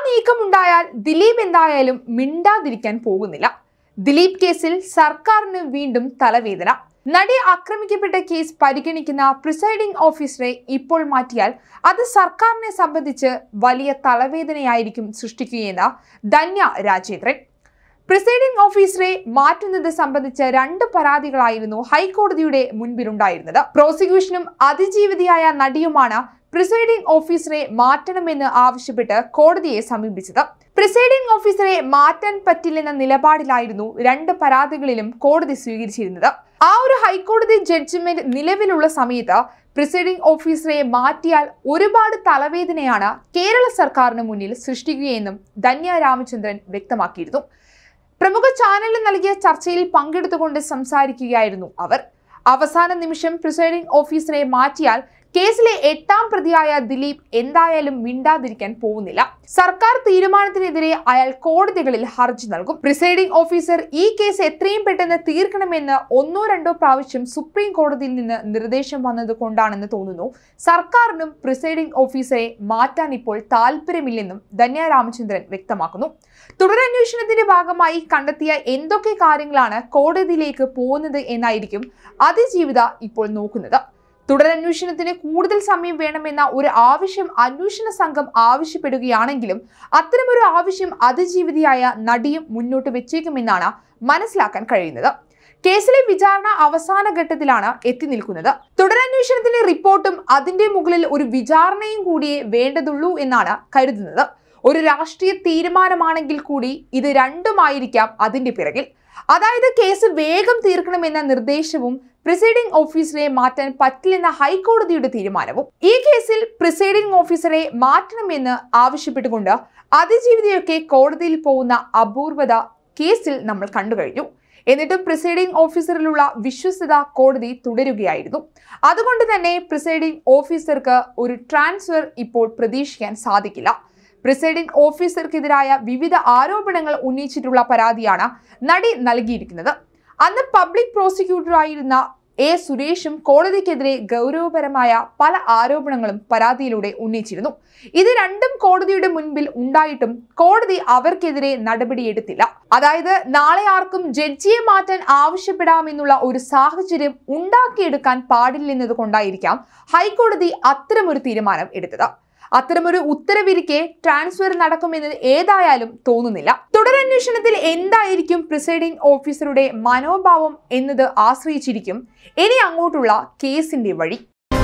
നീക്കമുണ്ടായാൽ ദിലീപ് എന്തായാലും മിണ്ടാതിരിക്കാൻ പോകുന്നില്ല ദിലീപ് കേസിൽ സർക്കാരിന് വീണ്ടും തലവേദന നടി ആക്രമിക്കപ്പെട്ട കേസ് പരിഗണിക്കുന്ന പ്രിസൈഡിംഗ് ഓഫീസറെ ഇപ്പോൾ മാറ്റിയാൽ അത് സർക്കാരിനെ സംബന്ധിച്ച് വലിയ തലവേദനയായിരിക്കും സൃഷ്ടിക്കുകയെന്ന് ധന്യ രാജേന്ദ്രൻ പ്രിസൈഡിംഗ് ഓഫീസറെ മാറ്റുന്നത് സംബന്ധിച്ച രണ്ട് പരാതികളായിരുന്നു ഹൈക്കോടതിയുടെ മുൻപിലുണ്ടായിരുന്നത് പ്രോസിക്യൂഷനും അതിജീവിതയായ നടിയുമാണ് പ്രിസൈഡിംഗ് ഓഫീസറെ മാറ്റണമെന്ന് ആവശ്യപ്പെട്ട് കോടതിയെ സമീപിച്ചത് പ്രിസൈഡിംഗ് ഓഫീസറെ മാറ്റാൻ പറ്റില്ലെന്ന നിലപാടിലായിരുന്നു രണ്ട് പരാതികളിലും കോടതി സ്വീകരിച്ചിരുന്നത് ആ ഒരു ഹൈക്കോടതി ജഡ്ജ്മെന്റ് നിലവിലുള്ള സമയത്ത് പ്രിസൈഡിംഗ് ഓഫീസറെ മാറ്റിയാൽ ഒരുപാട് തലവേദനയാണ് കേരള സർക്കാരിന് മുന്നിൽ സൃഷ്ടിക്കുകയെന്നും ധന്യ രാമചന്ദ്രൻ വ്യക്തമാക്കിയിരുന്നു പ്രമുഖ ചാനലിൽ നൽകിയ ചർച്ചയിൽ പങ്കെടുത്തുകൊണ്ട് സംസാരിക്കുകയായിരുന്നു അവർ അവസാന നിമിഷം പ്രിസൈഡിംഗ് ഓഫീസറെ മാറ്റിയാൽ കേസിലെ എട്ടാം പ്രതിയായ ദിലീപ് എന്തായാലും മിണ്ടാതിരിക്കാൻ പോകുന്നില്ല സർക്കാർ തീരുമാനത്തിനെതിരെ അയാൾ കോടതികളിൽ ഹർജി നൽകും പ്രിസൈഡിംഗ് ഓഫീസർ ഈ കേസ് എത്രയും പെട്ടെന്ന് തീർക്കണമെന്ന് ഒന്നോ രണ്ടോ പ്രാവശ്യം സുപ്രീം കോടതിയിൽ നിന്ന് നിർദ്ദേശം വന്നത് കൊണ്ടാണെന്ന് തോന്നുന്നു സർക്കാരിനും പ്രിസൈഡിംഗ് ഓഫീസറെ മാറ്റാൻ ഇപ്പോൾ താല്പര്യമില്ലെന്നും ധന്യ രാമചന്ദ്രൻ വ്യക്തമാക്കുന്നു തുടരന്വേഷണത്തിന്റെ ഭാഗമായി കണ്ടെത്തിയ എന്തൊക്കെ കാര്യങ്ങളാണ് കോടതിയിലേക്ക് പോകുന്നത് എന്നായിരിക്കും അതിജീവിത ഇപ്പോൾ നോക്കുന്നത് തുടരന്വേഷണത്തിന് കൂടുതൽ സമയം വേണമെന്ന ഒരു ആവശ്യം അന്വേഷണ സംഘം ആവശ്യപ്പെടുകയാണെങ്കിലും അത്തരമൊരു ആവശ്യം അതിജീവിതയായ നടിയും മുന്നോട്ട് വെച്ചേക്കുമെന്നാണ് മനസ്സിലാക്കാൻ കഴിയുന്നത് കേസിലെ വിചാരണ അവസാന ഘട്ടത്തിലാണ് എത്തി നിൽക്കുന്നത് തുടരന്വേഷണത്തിന്റെ റിപ്പോർട്ടും അതിന്റെ മുകളിൽ ഒരു വിചാരണയും കൂടിയേ വേണ്ടതുള്ളൂ എന്നാണ് കരുതുന്നത് ഒരു രാഷ്ട്രീയ തീരുമാനമാണെങ്കിൽ കൂടി ഇത് രണ്ടുമായിരിക്കാം അതിന്റെ പിറകിൽ അതായത് കേസ് വേഗം തീർക്കണമെന്ന നിർദ്ദേശവും പ്രിസൈഡിംഗ് ഓഫീസറെ മാറ്റാൻ പറ്റില്ലെന്ന ഹൈക്കോടതിയുടെ തീരുമാനവും ഈ കേസിൽ പ്രിസൈഡിംഗ് ഓഫീസറെ മാറ്റണമെന്ന് ആവശ്യപ്പെട്ടുകൊണ്ട് അതിജീവിതയൊക്കെ കോടതിയിൽ പോകുന്ന അപൂർവത കേസിൽ നമ്മൾ കണ്ടു കഴിഞ്ഞു എന്നിട്ടും പ്രിസൈഡിംഗ് ഓഫീസറിലുള്ള വിശ്വസ്തത കോടതി തുടരുകയായിരുന്നു അതുകൊണ്ട് തന്നെ പ്രിസൈഡിംഗ് ഓഫീസർക്ക് ഒരു ട്രാൻസ്ഫർ ഇപ്പോൾ പ്രതീക്ഷിക്കാൻ സാധിക്കില്ല പ്രിസൈഡിംഗ് ഓഫീസർക്കെതിരായ വിവിധ ആരോപണങ്ങൾ ഉന്നയിച്ചിട്ടുള്ള പരാതിയാണ് നടി നൽകിയിരിക്കുന്നത് അന്ന് പബ്ലിക് പ്രോസിക്യൂട്ടറായിരുന്ന എ സുരേഷും കോടതിക്കെതിരെ ഗൗരവപരമായ പല ആരോപണങ്ങളും പരാതിയിലൂടെ ഉന്നയിച്ചിരുന്നു ഇത് രണ്ടും കോടതിയുടെ മുൻപിൽ ഉണ്ടായിട്ടും കോടതി അവർക്കെതിരെ നടപടിയെടുത്തില്ല അതായത് നാളെ ആർക്കും ജഡ്ജിയെ മാറ്റാൻ ആവശ്യപ്പെടാമെന്നുള്ള ഒരു സാഹചര്യം ഉണ്ടാക്കിയെടുക്കാൻ പാടില്ലെന്നത് കൊണ്ടായിരിക്കാം ഹൈക്കോടതി അത്തരമൊരു തീരുമാനം എടുത്തത് അത്തരമൊരു ഉത്തരവിരിക്കെ ട്രാൻസ്ഫർ നടക്കുമെന്ന് ഏതായാലും തോന്നുന്നില്ല തുടരന്വേഷണത്തിൽ എന്തായിരിക്കും പ്രിസൈഡിംഗ് ഓഫീസറുടെ മനോഭാവം എന്നത് ആശ്രയിച്ചിരിക്കും ഇനി അങ്ങോട്ടുള്ള കേസിന്റെ വഴി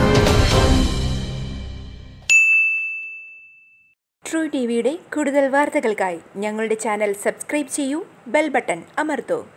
ട്രൂ ടി വിയുടെ കൂടുതൽ വാർത്തകൾക്കായി ഞങ്ങളുടെ ചാനൽ സബ്സ്ക്രൈബ് ചെയ്യൂ ബെൽ ബട്ടൺ അമർത്തൂ